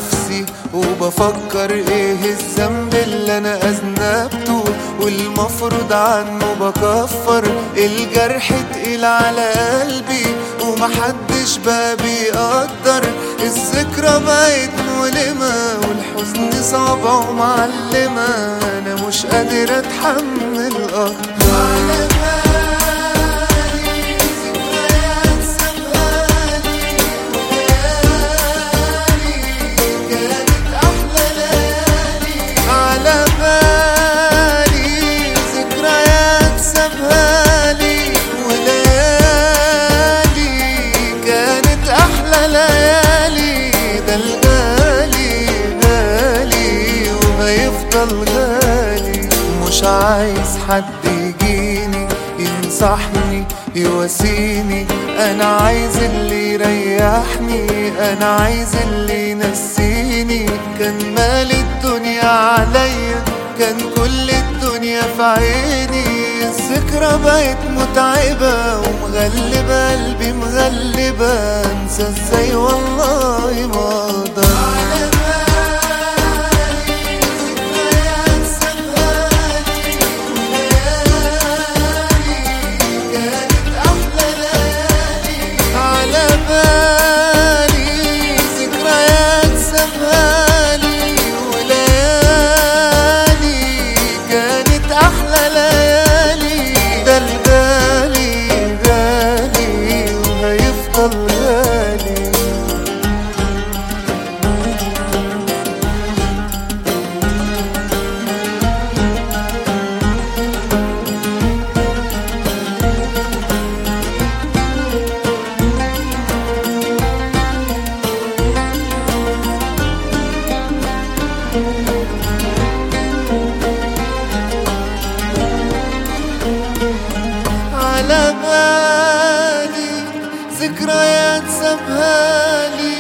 نفسي وبفكر ايه الذنب اللي انا اذنبته والمفروض عنه بكفر الجرح تقيل على قلبي ومحدش بقى بيقدر الذكرى بقت مؤلمة والحزن صعبة ومعلمة أنا مش قادر أتحمل أكتر على بالي ذكريات سابقاني وليالي كانت أحلى ليالي على بالي ذكريات سابقاني وليالي كانت أحلى ليالي ده الغالي غالي وهيفضل غالي مش عايز حد يجيني ينصحني يواسيني انا عايز اللي يريحني انا عايز اللي ينسيني كان مال الدنيا عليا كان كل الدنيا في عيني الذكرى بقت متعبة ومغلبة قلبي مغلبة انسى ازاي والله ما اقدر على بالي ذكريات سابقاني وليالي كانت أحلى ليالي على بالي ذكريات سابقاني وليالي كانت أحلى ليالي ده الغالي غالي وهيفضل غالي على بالي ذكريات سابهالي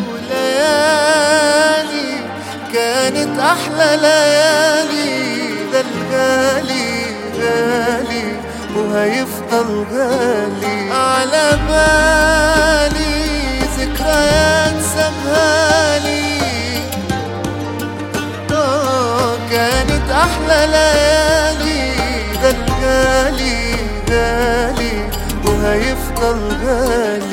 وليالي كانت أحلى ليالي ده الغالي غالي وهيفضل غالي على بالي ذكريات سابهالي آه، كانت أحلى ليالي ده الغالي غالي وهيفضل غالي